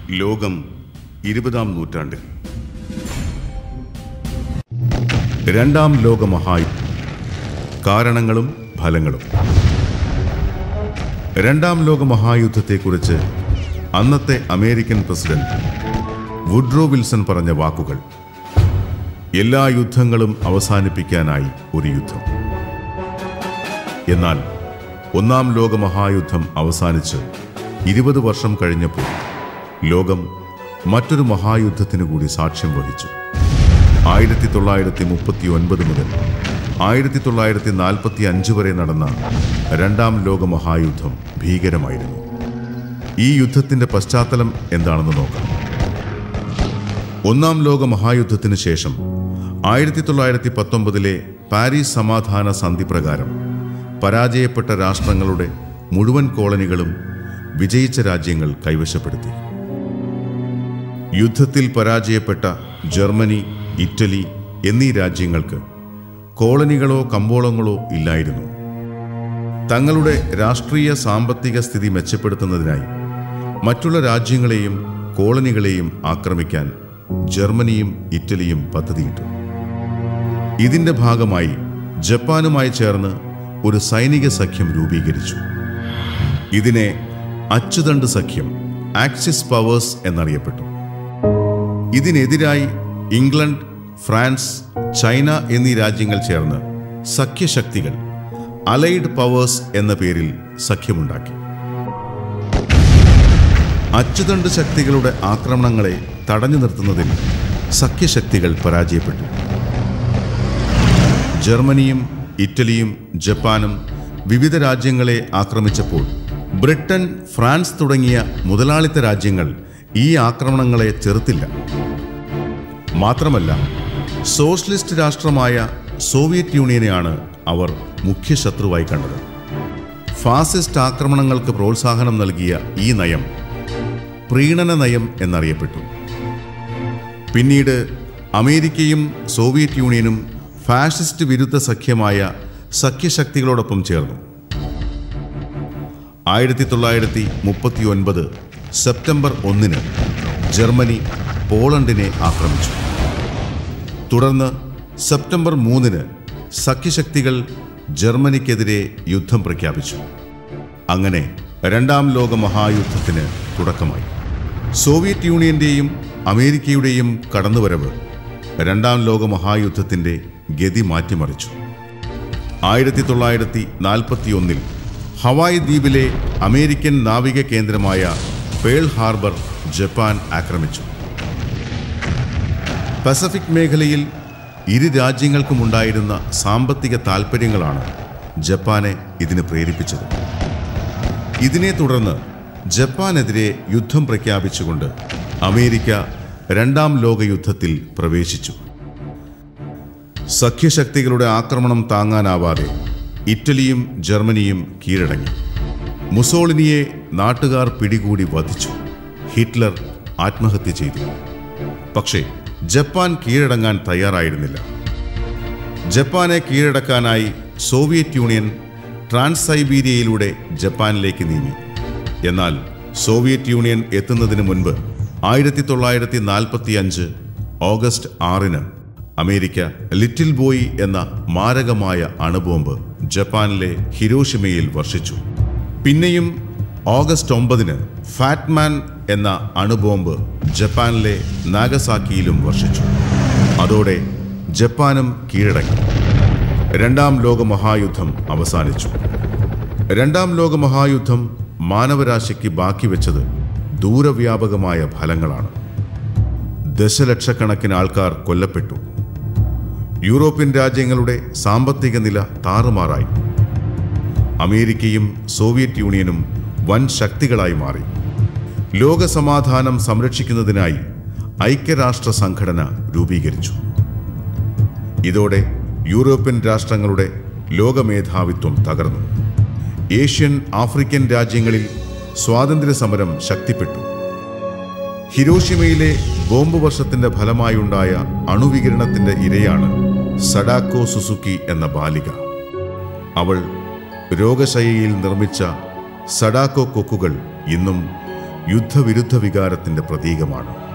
ലോകം ഇരുപതാം നൂറ്റാണ്ടിൽ രണ്ടാം ലോക മഹായുദ്ധം കാരണങ്ങളും ഫലങ്ങളും രണ്ടാം ലോക മഹായുദ്ധത്തെക്കുറിച്ച് അന്നത്തെ അമേരിക്കൻ പ്രസിഡന്റ് വുഡ്രോ വിൽസൺ പറഞ്ഞ വാക്കുകൾ എല്ലാ യുദ്ധങ്ങളും അവസാനിപ്പിക്കാനായി ഒരു യുദ്ധം എന്നാൽ ഒന്നാം ലോക മഹായുദ്ധം അവസാനിച്ച് ഇരുപത് വർഷം കഴിഞ്ഞപ്പോൾ ലോകം മറ്റൊരു മഹായുദ്ധത്തിനു കൂടി സാക്ഷ്യം വഹിച്ചു ആയിരത്തി തൊള്ളായിരത്തി മുപ്പത്തി ഒൻപത് മുതൽ ആയിരത്തി തൊള്ളായിരത്തി നാൽപ്പത്തി അഞ്ച് വരെ നടന്ന രണ്ടാം ലോക മഹായുദ്ധം ഭീകരമായിരുന്നു ഈ യുദ്ധത്തിന്റെ പശ്ചാത്തലം എന്താണെന്ന് നോക്കാം ഒന്നാം ലോക മഹായുദ്ധത്തിന് ശേഷം ആയിരത്തി തൊള്ളായിരത്തി പത്തൊമ്പതിലെ പാരീസ് സമാധാന സന്ധി പ്രകാരം പരാജയപ്പെട്ട രാഷ്ട്രങ്ങളുടെ മുഴുവൻ കോളനികളും വിജയിച്ച രാജ്യങ്ങൾ കൈവശപ്പെടുത്തി യുദ്ധത്തിൽ പരാജയപ്പെട്ട ജർമ്മനി ഇറ്റലി എന്നീ രാജ്യങ്ങൾക്ക് കോളനികളോ കമ്പോളങ്ങളോ ഇല്ലായിരുന്നു തങ്ങളുടെ രാഷ്ട്രീയ സാമ്പത്തിക സ്ഥിതി മെച്ചപ്പെടുത്തുന്നതിനായി മറ്റുള്ള രാജ്യങ്ങളെയും കോളനികളെയും ആക്രമിക്കാൻ ജർമ്മനിയും ഇറ്റലിയും പദ്ധതിയിട്ടു ഇതിന്റെ ഭാഗമായി ജപ്പാനുമായി ചേർന്ന് ഒരു സൈനിക സഖ്യം രൂപീകരിച്ചു ഇതിനെ അച്ചുതണ്ട് സഖ്യം ആക്സിസ് പവേഴ്സ് എന്നറിയപ്പെട്ടു ഇതിനെതിരായി ഇംഗ്ലണ്ട് ഫ്രാൻസ് ചൈന എന്നീ രാജ്യങ്ങൾ ചേർന്ന് സഖ്യശക്തികൾ അലൈഡ് പവേഴ്സ് എന്ന പേരിൽ സഖ്യമുണ്ടാക്കി അച്ചുതണ്ട് ശക്തികളുടെ ആക്രമണങ്ങളെ തടഞ്ഞു നിർത്തുന്നതിൽ സഖ്യശക്തികൾ പരാജയപ്പെട്ടു ജർമ്മനിയും ഇറ്റലിയും ജപ്പാനും വിവിധ രാജ്യങ്ങളെ ആക്രമിച്ചപ്പോൾ ബ്രിട്ടൻ ഫ്രാൻസ് തുടങ്ങിയ മുതലാളിത്ത രാജ്യങ്ങൾ ഈ ആക്രമണങ്ങളെ ചെറുത്തില്ല മാത്രമല്ല സോഷ്യലിസ്റ്റ് രാഷ്ട്രമായ സോവിയറ്റ് യൂണിയനെയാണ് അവർ മുഖ്യ ശത്രുവായി കണ്ടത് ഫാസിസ്റ്റ് ആക്രമണങ്ങൾക്ക് പ്രോത്സാഹനം നൽകിയ ഈ നയം പ്രീണന നയം എന്നറിയപ്പെട്ടു പിന്നീട് അമേരിക്കയും സോവിയറ്റ് യൂണിയനും ഫാഷിസ്റ്റ് വിരുദ്ധ സഖ്യമായ സഖ്യശക്തികളോടൊപ്പം ചേർന്നു ആയിരത്തി തൊള്ളായിരത്തി മുപ്പത്തി ഒൻപത് സെപ്റ്റംബർ ഒന്നിന് ജർമ്മനി പോളണ്ടിനെ ആക്രമിച്ചു തുടർന്ന് സെപ്റ്റംബർ മൂന്നിന് സഖ്യശക്തികൾ ജർമ്മനിക്കെതിരെ യുദ്ധം പ്രഖ്യാപിച്ചു അങ്ങനെ രണ്ടാം ലോക മഹായുദ്ധത്തിന് തുടക്കമായി സോവിയറ്റ് യൂണിയന്റെയും അമേരിക്കയുടെയും കടന്നുവരവ് രണ്ടാം ലോക മഹായുദ്ധത്തിന്റെ ഗതി മാറ്റിമറിച്ചു ആയിരത്തി തൊള്ളായിരത്തി നാൽപ്പത്തി ഒന്നിൽ ഹവായ് ദ്വീപിലെ അമേരിക്കൻ നാവിക കേന്ദ്രമായ പേൾ ഹാർബർ ജപ്പാൻ ആക്രമിച്ചു പസഫിക് മേഖലയിൽ ഇരു രാജ്യങ്ങൾക്കുമുണ്ടായിരുന്ന സാമ്പത്തിക താൽപ്പര്യങ്ങളാണ് ജപ്പാനെ ഇതിന് പ്രേരിപ്പിച്ചത് ഇതിനെ തുടർന്ന് ജപ്പാനെതിരെ യുദ്ധം പ്രഖ്യാപിച്ചുകൊണ്ട് അമേരിക്ക രണ്ടാം ലോക യുദ്ധത്തിൽ പ്രവേശിച്ചു സഖ്യശക്തികളുടെ ആക്രമണം താങ്ങാനാവാതെ ഇറ്റലിയും ജർമ്മനിയും കീഴടങ്ങി മുസോളിനിയെ നാട്ടുകാർ പിടികൂടി വധിച്ചു ഹിറ്റ്ലർ ആത്മഹത്യ ചെയ്തു പക്ഷേ ജപ്പാൻ കീഴടങ്ങാൻ തയ്യാറായിരുന്നില്ല ജപ്പാനെ കീഴടക്കാനായി സോവിയറ്റ് യൂണിയൻ ട്രാൻസ് സൈബീരിയയിലൂടെ ജപ്പാനിലേക്ക് നീങ്ങി എന്നാൽ സോവിയറ്റ് യൂണിയൻ എത്തുന്നതിന് മുൻപ് ആയിരത്തി തൊള്ളായിരത്തി നാൽപ്പത്തി അഞ്ച് ഓഗസ്റ്റ് ആറിന് അമേരിക്ക ലിറ്റിൽ ബോയ് എന്ന മാരകമായ അണുബോംബ് ജപ്പാനിലെ ഹിരോഷിമയിൽ വർഷിച്ചു പിന്നെയും ഓഗസ്റ്റ് ഒമ്പതിന് ഫാറ്റ്മാൻ എന്ന അണുബോംബ് ജപ്പാനിലെ നാഗസാക്കിയിലും വർഷിച്ചു അതോടെ ജപ്പാനും കീഴടങ്ങി രണ്ടാം ലോക മഹായുദ്ധം അവസാനിച്ചു രണ്ടാം ലോക മഹായുദ്ധം മാനവരാശിക്ക് ബാക്കി വെച്ചത് ദൂരവ്യാപകമായ ഫലങ്ങളാണ് ദശലക്ഷക്കണക്കിന് ആൾക്കാർ കൊല്ലപ്പെട്ടു യൂറോപ്യൻ രാജ്യങ്ങളുടെ സാമ്പത്തിക നില താറുമാറായി അമേരിക്കയും സോവിയറ്റ് യൂണിയനും വൻ ശക്തികളായി മാറി ലോകസമാധാനം സംരക്ഷിക്കുന്നതിനായി ഐക്യരാഷ്ട്ര സംഘടന രൂപീകരിച്ചു ഇതോടെ യൂറോപ്യൻ രാഷ്ട്രങ്ങളുടെ ലോകമേധാവിത്വം തകർന്നു ഏഷ്യൻ ആഫ്രിക്കൻ രാജ്യങ്ങളിൽ സ്വാതന്ത്ര്യ സമരം ശക്തിപ്പെട്ടു ഹിരോഷിമയിലെ ബോംബ് വർഷത്തിന്റെ ഫലമായുണ്ടായ അണുവികിരണത്തിന്റെ ഇരയാണ് സഡാക്കോ സുസുക്കി എന്ന ബാലിക അവൾ രോഗശയ്യയിൽ നിർമ്മിച്ച സഡാക്കോ കൊക്കുകൾ ഇന്നും യുദ്ധവിരുദ്ധ വികാരത്തിന്റെ പ്രതീകമാണ്